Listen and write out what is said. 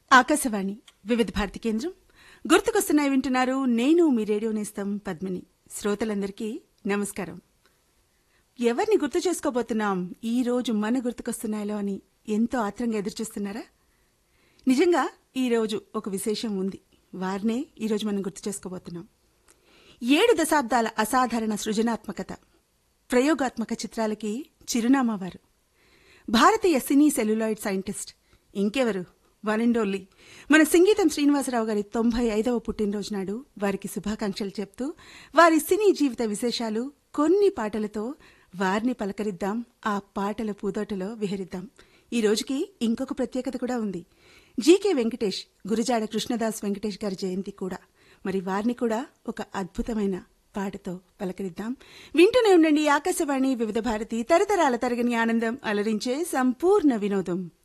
ఆకాశవాణి వివిధ భారతి కేంద్రం గుర్తుకొస్తున్నాయి వింటున్నారు నేను మీ రేడియో నేస్తం పద్మిని శ్రోతలందరికీ నమస్కారం ఎవరిని గుర్తు చేసుకోబోతున్నాం ఈ రోజు మన గుర్తుకొస్తున్నాయిలో అని ఎంతో ఆత్రంగా ఎదురుచూస్తున్నారా నిజంగా ఈ రోజు ఒక విశేషం ఉంది వారినే ఈ రోజు మనం గుర్తు చేసుకోబోతున్నాం ఏడు దశాబ్దాల అసాధారణ సృజనాత్మకత ప్రయోగాత్మక చిత్రాలకి చిరునామా వారు భారతీయ సినీ సెల్యులాయిడ్ సైంటిస్ట్ ఇంకెవరు వన్ అండ్ ఓన్లీ మన సంగీతం శ్రీనివాసరావు గారి తొంభై ఐదవ పుట్టినరోజు నాడు వారికి శుభాకాంక్షలు చెప్తూ వారి సినీ జీవిత విశేషాలు కొన్ని పాటలతో వారిని పలకరిద్దాం ఆ పాటల పూదోటలో విహరిద్దాం ఈ రోజుకి ఇంకొక ప్రత్యేకత కూడా ఉంది జీకే వెంకటేష్ గురుజాడ కృష్ణదాస్ వెంకటేష్ గారి జయంతి కూడా మరి వారిని కూడా ఒక అద్భుతమైన పాటతో పలకరిద్దాం వింటూనే ఉండండి ఆకాశవాణి వివిధ భారతి తరతరాల తరగని ఆనందం అలరించే సంపూర్ణ వినోదం